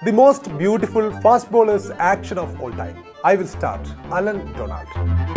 the most beautiful fast bowlers action of all time I will start Allan Donald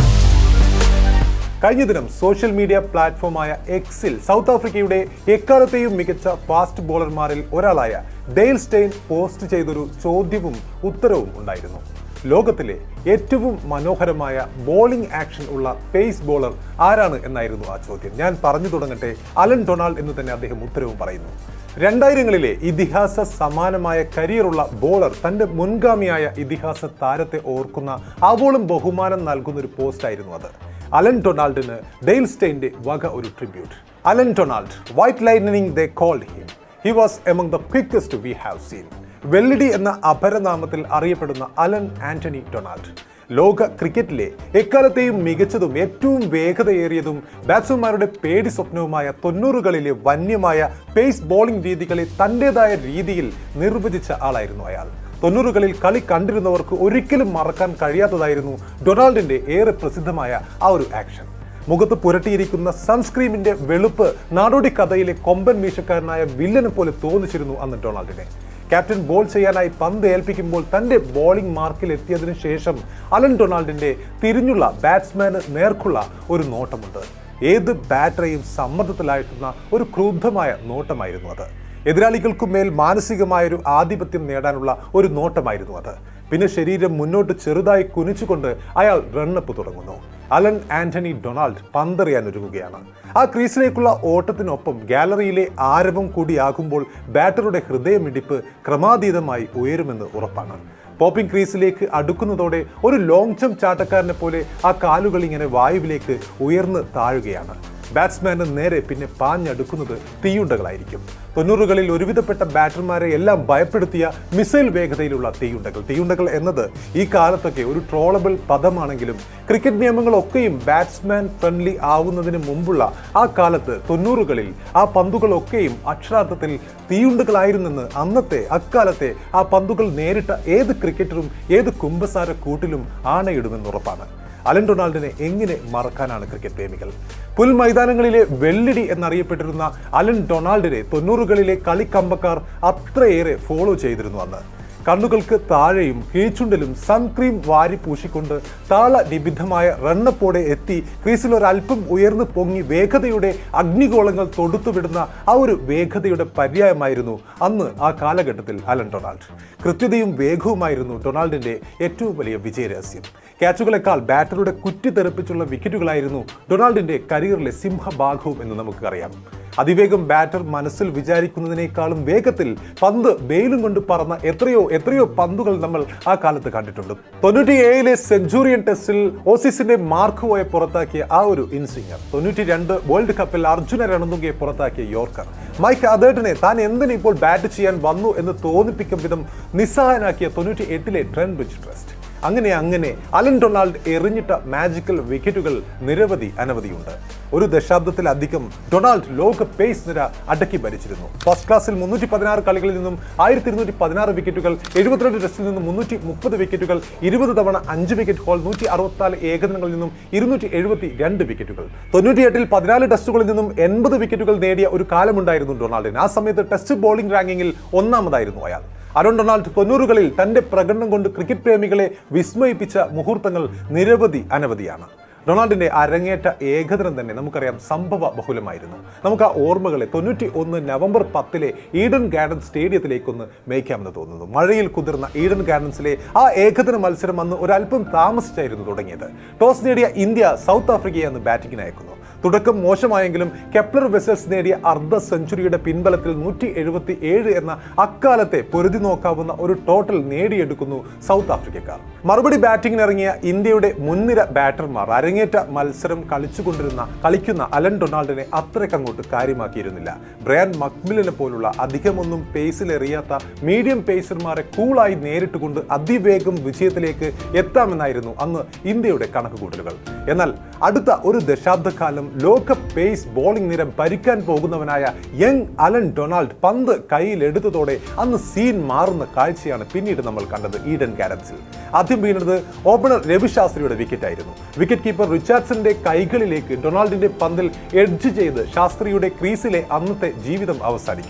കഴിഞ്ഞ ദിനം social media പ്ലാറ്റ്ഫോമായ എക്സിൽ south ആഫ്രിക്കയുടെ എക്കാലത്തെയും മികച്ച ഫാസ്റ്റ് ബോളർമാരിൽ ഒരാളായ ഡെയിൽ സ്റ്റെയിൻ പോസ്റ്റ് ചെയ്തൊരു ചോദ്യവും ഉത്തരവും ഉണ്ടായിരുന്നു ലോകത്തിലെ ഏറ്റവും മനോഹരമായ ബോളിംഗ് ആക്ഷൻ ഉള്ള പേസ് ബോളർ ആരാണ് എന്നായിരുന്നു ആ ചോദ്യം ഞാൻ പറഞ്ഞു തുടങ്ങട്ടെ അലൻ ഡൊണാൾഡ് എന്ന് തന്നെ അദ്ദേഹം ഉത്തരവും പറയുന്നു രണ്ടായിരങ്ങളിലെ ഇതിഹാസ സമാനമായ കരിയറുള്ള ബോളർ തന്റെ മുൻഗാമിയായ ഇതിഹാസ താരത്തെ ഓർക്കുന്ന ആവോളം ബഹുമാനം നൽകുന്ന ഒരു പോസ്റ്റായിരുന്നു അത് അലൻ ഡൊണാൾഡിന് ഡെയിൽ സ്റ്റെയിന്റെ വക ഒരു tribute Allan Donald white lightning they called him he was among the quickest we have seen വെള്ളിടി എന്ന അപരനാമത്തിൽ അറിയപ്പെടുന്ന അലൻ ആന്റണി ഡൊണാൾഡ് ലോക ക്രിക്കറ്റിലെ എക്കാലത്തെയും മികച്ചതും ഏറ്റവും വേഗതയേറിയതും ബാറ്റ്സ്മാൻമാരുടെ പേടി സ്വപ്നവുമായ തൊണ്ണൂറുകളിലെ വന്യമായ പേസ് ബോളിംഗ് രീതികളെ തൻ്റെതായ രീതിയിൽ നിർവചിച്ച ആളായിരുന്നു അയാൾ തൊണ്ണൂറുകളിൽ കളി കണ്ടിരുന്നവർക്ക് ഒരിക്കലും മറക്കാൻ കഴിയാത്തതായിരുന്നു ഡൊണാൾഡിന്റെ ഏറെ പ്രസിദ്ധമായ ആ ഒരു ആക്ഷൻ മുഖത്ത് പുരട്ടിയിരിക്കുന്ന സൺസ്ക്രീമിന്റെ വെളുപ്പ് നാടോടി കഥയിലെ കൊമ്പൻ മീശക്കാരനായ വില്ലനെ പോലെ തോന്നിച്ചിരുന്നു അന്ന് ഡൊണാൾഡിനെ ക്യാപ്റ്റൻ ബോൾ ചെയ്യാനായി പന്ത് ഏൽപ്പിക്കുമ്പോൾ തന്റെ ബോളിംഗ് മാർക്കിൽ എത്തിയതിനു ശേഷം അലൻ ഡൊണാൾഡിന്റെ തിരിഞ്ഞുള്ള ബാറ്റ്സ്മാന് നേർക്കുള്ള ഒരു നോട്ടമുണ്ട് ഏത് ബാറ്ററെയും സമ്മർദ്ദത്തിലായിട്ടുന്ന ഒരു ക്രൂദ്ധമായ നോട്ടമായിരുന്നു അത് എതിരാളികൾക്കു മേൽ മാനസികമായൊരു ആധിപത്യം നേടാനുള്ള ഒരു നോട്ടമായിരുന്നു അത് പിന്നെ ശരീരം മുന്നോട്ട് ചെറുതായി കുനിച്ചുകൊണ്ട് അയാൾ റണ്ണപ്പ് തുടങ്ങുന്നു അലൻ ആന്റണി ഡൊണാൾഡ് പന്തെറിയാൻ ഒരുങ്ങുകയാണ് ആ ക്രീസിലേക്കുള്ള ഓട്ടത്തിനൊപ്പം ഗാലറിയിലെ ആരവം കൂടിയാകുമ്പോൾ ബാറ്ററുടെ ഹൃദയമിടിപ്പ് ക്രമാതീതമായി ഉയരുമെന്ന് ഉറപ്പാണ് പോപ്പിംഗ് ക്രീസിലേക്ക് അടുക്കുന്നതോടെ ഒരു ലോങ് ജംപ് ചാട്ടക്കാരനെ പോലെ ആ കാലുകൾ ഇങ്ങനെ വായുവിലേക്ക് ഉയർന്ന് താഴുകയാണ് ബാറ്റ്സ്മാന് നേരെ പിന്നെ പാഞ്ഞടുക്കുന്നത് തീയുണ്ടകളായിരിക്കും തൊണ്ണൂറുകളിൽ ഒരുവിധപ്പെട്ട ബാറ്റർമാരെ എല്ലാം ഭയപ്പെടുത്തിയ മിസൈൽ വേഗതയിലുള്ള തീയുണ്ടകൾ തീയുണ്ടകൾ എന്നത് ഈ കാലത്തൊക്കെ ഒരു ട്രോളബിൾ പദമാണെങ്കിലും ക്രിക്കറ്റ് നിയമങ്ങളൊക്കെയും ബാറ്റ്സ്മാൻ ഫ്രണ്ട്ലി ആവുന്നതിന് മുമ്പുള്ള ആ കാലത്ത് തൊണ്ണൂറുകളിൽ ആ പന്തുകളൊക്കെയും അക്ഷരാർത്ഥത്തിൽ തീയുണ്ടകളായിരുന്നെന്ന് അന്നത്തെ അക്കാലത്തെ ആ പന്തുകൾ നേരിട്ട ഏത് ക്രിക്കറ്ററും ഏത് കുംഭസാര കൂട്ടിലും ആണയിടുമെന്നുറപ്പാണ് അലൻ ഡൊണാൾഡിനെ എങ്ങനെ മറക്കാനാണ് ക്രിക്കറ്റ് പ്രേമികൾ പുൽമൈതാനങ്ങളിലെ വെള്ളിടി എന്നറിയപ്പെട്ടിരുന്ന അലൻ ഡൊണാൾഡിനെ തൊണ്ണൂറുകളിലെ കളിക്കമ്പക്കാർ അത്രയേറെ ഫോളോ ചെയ്തിരുന്നു അന്ന് കണ്ണുകൾക്ക് താഴെയും കീഴ്ചുണ്ടിലും സൺക്രീം വാരി പൂശിക്കൊണ്ട് താള നിബിദ്ധമായ റണ്ണപ്പോടെ എത്തി ക്രീസിൽ ഒരല്പം ഉയർന്നു പൊങ്ങി വേഗതയുടെ അഗ്നിഗോളങ്ങൾ തൊടുത്തുവിടുന്ന ആ ഒരു വേഗതയുടെ പര്യായമായിരുന്നു അന്ന് ആ കാലഘട്ടത്തിൽ അലൻ ഡൊണാൾഡ് കൃത്യതയും വേഗവുമായിരുന്നു ഡൊണാൾഡിന്റെ ഏറ്റവും വലിയ വിജയരഹസ്യം ക്യാച്ചുകളെക്കാൾ ബാറ്ററുടെ കുറ്റി തെറിപ്പിച്ചുള്ള വിക്കറ്റുകളായിരുന്നു ഡൊണാൾഡിന്റെ കരിയറിലെ സിംഹഭാഗവും എന്ന് നമുക്കറിയാം അതിവേഗം ബാറ്റർ മനസ്സിൽ വിചാരിക്കുന്നതിനേക്കാളും വേഗത്തിൽ പന്ത് ബെയിലും കൊണ്ട് പറന്ന എത്രയോ എത്രയോ പന്തുകൾ നമ്മൾ ആ കാലത്ത് കണ്ടിട്ടുണ്ട് തൊണ്ണൂറ്റി ഏഴിലെ സെഞ്ചുറിയൻ ടെസ്റ്റിൽ ഓസീസിന്റെ മാർക്ക് പോയെ പുറത്താക്കിയ ആ ഒരു ഇൻസിംഗർ തൊണ്ണൂറ്റി രണ്ട് വേൾഡ് കപ്പിൽ അർജുന രണതുങ്കയെ പുറത്താക്കിയ യോർക്കർ മൈക്ക് അതേർട്ടിനെ താൻ എന്തിന് ഇപ്പോൾ ബാറ്റ് ചെയ്യാൻ വന്നു എന്ന് തോന്നിപ്പിക്കും വിധം നിസ്സഹായനാക്കിയ തൊണ്ണൂറ്റി എട്ടിലെ ട്രെൻ ബ്രിഡ്ജ് ട്രസ്റ്റ് അങ്ങനെ അങ്ങനെ അലൻ ഡൊണാൾഡ് എറിഞ്ഞിട്ട മാജിക്കൽ വിക്കറ്റുകൾ നിരവധി അനവധിയുണ്ട് ഒരു ദശാബ്ദത്തിലധികം ഡൊണാൾഡ് ലോക പേസ് നിര അടക്കി ഭരിച്ചിരുന്നു ഫസ്റ്റ് ക്ലാസ്സിൽ മുന്നൂറ്റി പതിനാറ് കളികളിൽ നിന്നും ആയിരത്തി ഇരുന്നൂറ്റി പതിനാറ് വിക്കറ്റുകൾ എഴുപത്തിരണ്ട് ടെസ്റ്റിൽ നിന്നും മുന്നൂറ്റി മുപ്പത് വിക്കറ്റുകൾ ഇരുപത് തവണ അഞ്ച് വിക്കറ്റ് ഹോൾ നൂറ്റി അറുപത്തിനാല് ഏകദിനങ്ങളിൽ നിന്നും ഇരുന്നൂറ്റി എഴുപത്തി രണ്ട് വിക്കറ്റുകൾ തൊണ്ണൂറ്റിയെട്ടിൽ പതിനാല് ടെസ്റ്റുകളിൽ നിന്നും എൺപത് വിക്കറ്റുകൾ നേടിയ ഒരു കാലമുണ്ടായിരുന്നു ഡൊണാൾഡിന് ആ സമയത്ത് ടെസ്റ്റ് ബോളിംഗ് റാങ്കിങ്ങിൽ ഒന്നാമതായിരുന്നു അയാൾ അരുൺ ഡൊണാൾഡ് തൊണ്ണൂറുകളിൽ തന്റെ പ്രകടനം കൊണ്ട് ക്രിക്കറ്റ് പ്രേമികളെ വിസ്മയിപ്പിച്ച മുഹൂർത്തങ്ങൾ നിരവധി അനവധിയാണ് ഡൊണാൾഡിന്റെ അരങ്ങേറ്റ ഏകദിനം തന്നെ നമുക്കറിയാം സംഭവ ബഹുലമായിരുന്നു നമുക്ക് ആ ഓർമ്മകളെ തൊണ്ണൂറ്റി ഒന്ന് നവംബർ പത്തിലെ ഈഡൻ ഗാർഡൻ സ്റ്റേഡിയത്തിലേക്കൊന്ന് മേയ്ക്കാമെന്ന് തോന്നുന്നു മഴയിൽ കുതിർന്ന ഈഡൻ ഗാർഡൻസിലെ ആ ഏകദിന മത്സരം അന്ന് ഒരല്പം താമസിച്ചായിരുന്നു തുടങ്ങിയത് ടോസ് നേടിയ ഇന്ത്യ സൗത്ത് ആഫ്രിക്കയെ അന്ന് ബാറ്റിംഗിന് അയക്കുന്നു തുടക്കം മോശമായെങ്കിലും കെപ്ലർ വെസൽസ് നേടിയ അർദ്ധ സെഞ്ചുറിയുടെ പിൻബലത്തിൽ നൂറ്റി എഴുപത്തി ഏഴ് എന്ന അക്കാലത്തെ പൊരുതി നോക്കാവുന്ന ഒരു ടോട്ടൽ നേടിയെടുക്കുന്നു സൗത്ത് ആഫ്രിക്കക്കാർ മറുപടി ബാറ്റിംഗിന് ഇറങ്ങിയ ഇന്ത്യയുടെ മുൻനിര ബാറ്റർമാർ അരങ്ങേറ്റ മത്സരം കളിച്ചുകൊണ്ടിരുന്ന കളിക്കുന്ന അലൻ ഡൊണാൾഡിനെ അത്രയ്ക്കങ്ങോട്ട് കാര്യമാക്കിയിരുന്നില്ല ബ്രയാൻ മക്മിലിനെ പോലുള്ള അധികമൊന്നും പേസിൽ എറിയാത്ത മീഡിയം പേസർമാരെ കൂളായി നേരിട്ടുകൊണ്ട് അതിവേഗം വിജയത്തിലേക്ക് എത്താമെന്നായിരുന്നു അന്ന് ഇന്ത്യയുടെ കണക്കുകൂട്ടലുകൾ എന്നാൽ അടുത്ത ഒരു ദശാബ്ദക്കാലം ലോക പേസ് ബോളിംഗ് നിര ഭരിക്കാൻ പോകുന്നവനായ യങ് അലൻ ഡൊണാൾഡ് പന്ത് കയ്യിലെടുത്തതോടെ അന്ന് സീൻ മാറുന്ന കാഴ്ചയാണ് പിന്നീട് നമ്മൾ കണ്ടത് ഈഡൻ ഗാരൻസിൽ ആദ്യം വീണത് ഓപ്പണർ രവിശാസ്ത്രിയുടെ വിക്കറ്റ് ആയിരുന്നു വിക്കറ്റ് കീപ്പർ റിച്ചാർഡ്സന്റെ കൈകളിലേക്ക് ഡൊണാൾഡിന്റെ പന്തിൽ എഡ്ജ് ചെയ്ത് ശാസ്ത്രിയുടെ ക്രീസിലെ അന്നത്തെ ജീവിതം അവസാനിക്കുന്നു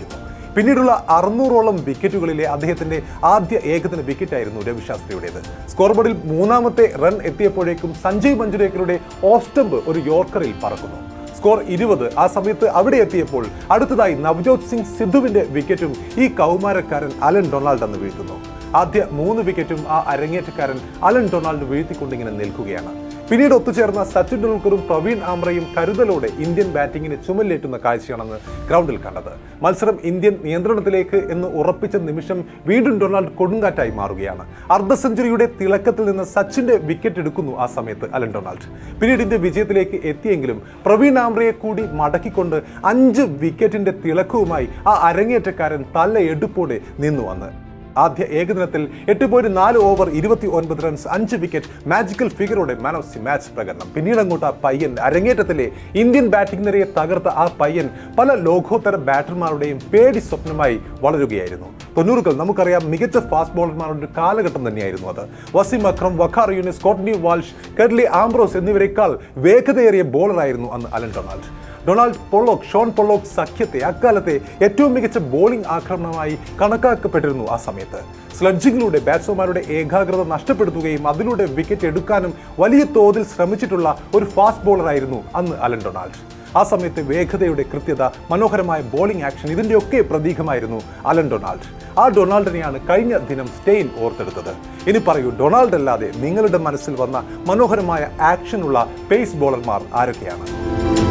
പിന്നീടുള്ള അറുന്നൂറോളം വിക്കറ്റുകളിലെ അദ്ദേഹത്തിന്റെ ആദ്യ ഏകദിന വിക്കറ്റായിരുന്നു രവിശാസ്ത്രിയുടേത് സ്കോർ ബോർഡിൽ മൂന്നാമത്തെ റൺ എത്തിയപ്പോഴേക്കും സഞ്ജയ് മഞ്ജുരേക്കറുടെ ഓഫ് സ്റ്റംപ് ഒരു യോർക്കറിൽ പറക്കുന്നു സ്കോർ ഇരുപത് ആ സമയത്ത് അവിടെ എത്തിയപ്പോൾ അടുത്തതായി നവജോത് സിംഗ് സിദ്ധുവിന്റെ വിക്കറ്റും ഈ കൗമാരക്കാരൻ അലൻ ഡൊണാൾഡ് എന്ന് വീഴ്ത്തുന്നു ആദ്യ മൂന്ന് വിക്കറ്റും ആ അരങ്ങേറ്റക്കാരൻ അലൻ ഡൊണാൾഡ് വീഴ്ത്തിക്കൊണ്ടിങ്ങനെ നിൽക്കുകയാണ് പിന്നീട് ഒത്തുചേർന്ന സച്ചിൻ ടെണ്ടുൽക്കറും പ്രവീൺ ആംറയും കരുതലോടെ ഇന്ത്യൻ ബാറ്റിങ്ങിന് ചുമലേറ്റുന്ന കാഴ്ചയാണെന്ന് ഗ്രൗണ്ടിൽ കണ്ടത് മത്സരം ഇന്ത്യൻ നിയന്ത്രണത്തിലേക്ക് എന്ന് ഉറപ്പിച്ച നിമിഷം വീണ്ടും ഡൊണാൾഡ് കൊടുങ്കാറ്റായി മാറുകയാണ് അർദ്ധ സെഞ്ചുറിയുടെ തിളക്കത്തിൽ നിന്ന് സച്ചിന്റെ വിക്കറ്റ് എടുക്കുന്നു ആ സമയത്ത് അലൻ ഡൊണാൾഡ് പിന്നീട് ഇന്ത്യ വിജയത്തിലേക്ക് എത്തിയെങ്കിലും പ്രവീൺ ആംറയെ കൂടി മടക്കിക്കൊണ്ട് അഞ്ച് വിക്കറ്റിന്റെ തിളക്കവുമായി ആ അരങ്ങേറ്റക്കാരൻ തലയെടുപ്പോടെ നിന്നു വന്ന് ആദ്യ ഏകദിനത്തിൽ എട്ട് പോയിന്റ് നാല് ഓവർ ഇരുപത്തി ഒൻപത് റൺസ് അഞ്ച് വിക്കറ്റ് മാജിക്കൽ ഫിഗറോടെ മാൻ ഓഫ് ദി മാച്ച് പ്രകടനം പിന്നീട് അങ്ങോട്ട് ആ പയ്യൻ അരങ്ങേറ്റത്തിലെ ഇന്ത്യൻ ബാറ്റിംഗ് നിരയെ തകർത്ത ആ പയ്യൻ പല ലോകോത്തര ബാറ്റർമാരുടെയും പേടി സ്വപ്നമായി വളരുകയായിരുന്നു തൊണ്ണൂറുകൾ നമുക്കറിയാം മികച്ച ഫാസ്റ്റ് ബോളർമാരുടെ ഒരു കാലഘട്ടം തന്നെയായിരുന്നു അത് Wasim Akram Waqar Younis Courtney Walsh Curtly Ambrose എന്നിവരെക്കാൾ വേഗതയേറിയ ബോളറായിരുന്നു അന്ന് Allan Donald Donald Pollock Shaun Pollock സഖ്യത്തെ അക്കാലത്തെ ഏറ്റവും മികച്ച ബോളിംഗ് ആക്രമണമായി കണക്കാക്കപ്പെട്ടിരുന്നു ആ സമയത്ത് സ്ലഡ്ജിങ്ങിലൂടെ ബാറ്റ്സ്മാൻമാരുടെ ഏകാഗ്രത നഷ്ടപ്പെടുത്തുകയും അതിലൂടെ വിക്കറ്റ് എടുക്കാനും വലിയ തോതിൽ ശ്രമിച്ചിട്ടുള്ള ഒരു ഫാസ്റ്റ് ബോളറായിരുന്നു അന്ന് അലൻ ഡൊണാൾഡ് ആ സമയത്ത് വേഗതയുടെ കൃത്യത മനോഹരമായ ബോളിംഗ് ആക്ഷൻ ഇതിൻ്റെയൊക്കെ പ്രതീകമായിരുന്നു അലൻ ഡൊണാൾഡ് ആ ഡൊണാൾഡിനെയാണ് കഴിഞ്ഞ ദിനം സ്റ്റെയിൻ ഓർത്തെടുത്തത് ഇനി പറയൂ ഡൊണാൾഡ് അല്ലാതെ നിങ്ങളുടെ മനസ്സിൽ വന്ന മനോഹരമായ ആക്ഷനുള്ള പേസ് ബോളർമാർ ആരൊക്കെയാണ്